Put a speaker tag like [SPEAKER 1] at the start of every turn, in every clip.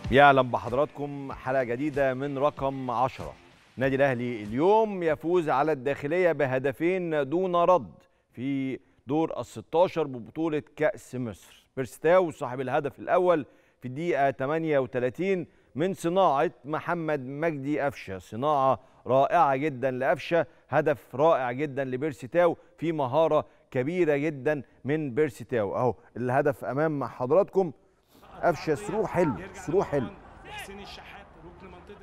[SPEAKER 1] يعلم بحضراتكم حلقة جديدة من رقم 10 نادي الأهلي اليوم يفوز على الداخلية بهدفين دون رد في دور ال 16 ببطولة كأس مصر بيرستاو صاحب الهدف الأول في الدقيقة 38 من صناعة محمد مجدي أفشة صناعة رائعة جدا لأفشة هدف رائع جدا لبيرستاو في مهارة كبيرة جدا من بيرستاو أهو الهدف أمام حضراتكم قفشه ثرو حلو ثرو حلو
[SPEAKER 2] حسين الشحات ركن منطقه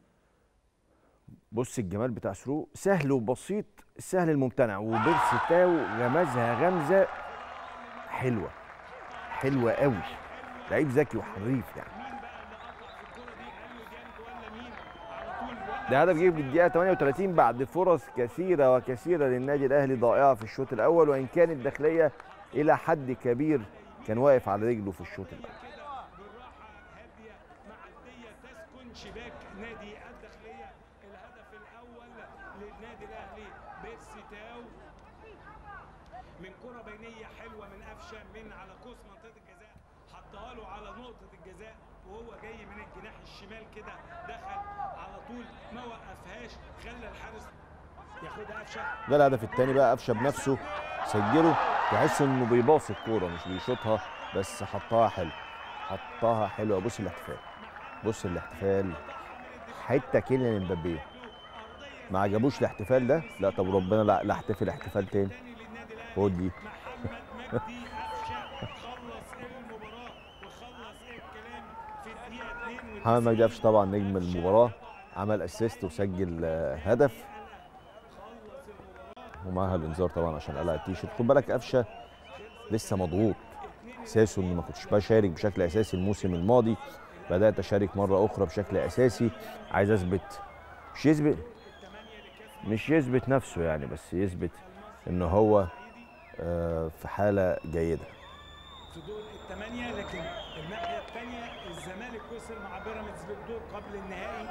[SPEAKER 1] بص الجمال بتاع ثرو سهل وبسيط سهل الممتنع وبيرسي تاو غمزها غمزه حلوه حلوه قوي لعيب ذكي وحريف يعني ده هدف جه في الدقيقه 38 بعد فرص كثيره وكثيره للنادي الاهلي ضائعه في الشوط الاول وان كان الداخليه الى حد كبير كان واقف على رجله في الشوط الاول
[SPEAKER 2] بالراحه هاديه معديه تسكن شباك نادي الداخليه الهدف الاول للنادي الاهلي بيرسي تاو من كره بينيه حلوه من قفشه من على قوس منطقه الجزاء حطها له على نقطه الجزاء وهو جاي من الجناح الشمال كده دخل على طول ما وقفهاش خلى الحارس ياخدها قفشه
[SPEAKER 1] ده الهدف الثاني بقى قفشه بنفسه سجله تحس انه بيباص الكوره مش بيشوطها بس حطها حلو حطها حلوه بص الاحتفال بص الاحتفال حته كيليان امبابي ما عجبوش الاحتفال ده لا طب ربنا لا لا احتفل احتفال تاني خد دي
[SPEAKER 2] محمد مجدي قفشه خلص المباراه وخلص الكلام في الدقيقه 2
[SPEAKER 1] محمد مجدي قفشه طبعا نجم المباراه عمل اسيست وسجل آه، هدف ومعها الانذار طبعا عشان قلع التيشيرت خد بالك قفشه لسه مضغوط احساسه اني ما كنتش بشارك بشكل اساسي الموسم الماضي بدات اشارك مره اخرى بشكل اساسي عايز اثبت مش يثبت مش يثبت نفسه يعني بس يثبت ان هو آه، في حاله جيده
[SPEAKER 2] في دور الثمانية لكن الناحية الثانية الزمالك وصل مع بيراميدز للدور قبل النهائي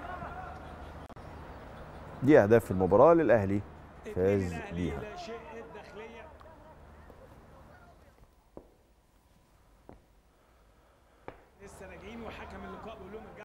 [SPEAKER 1] دي اهداف المباراه للاهلي فاز
[SPEAKER 2] اتنين الأهلي
[SPEAKER 1] بيها
[SPEAKER 2] لا شيء الداخلية لسه راجعين وحكم اللقاء بيقول لهم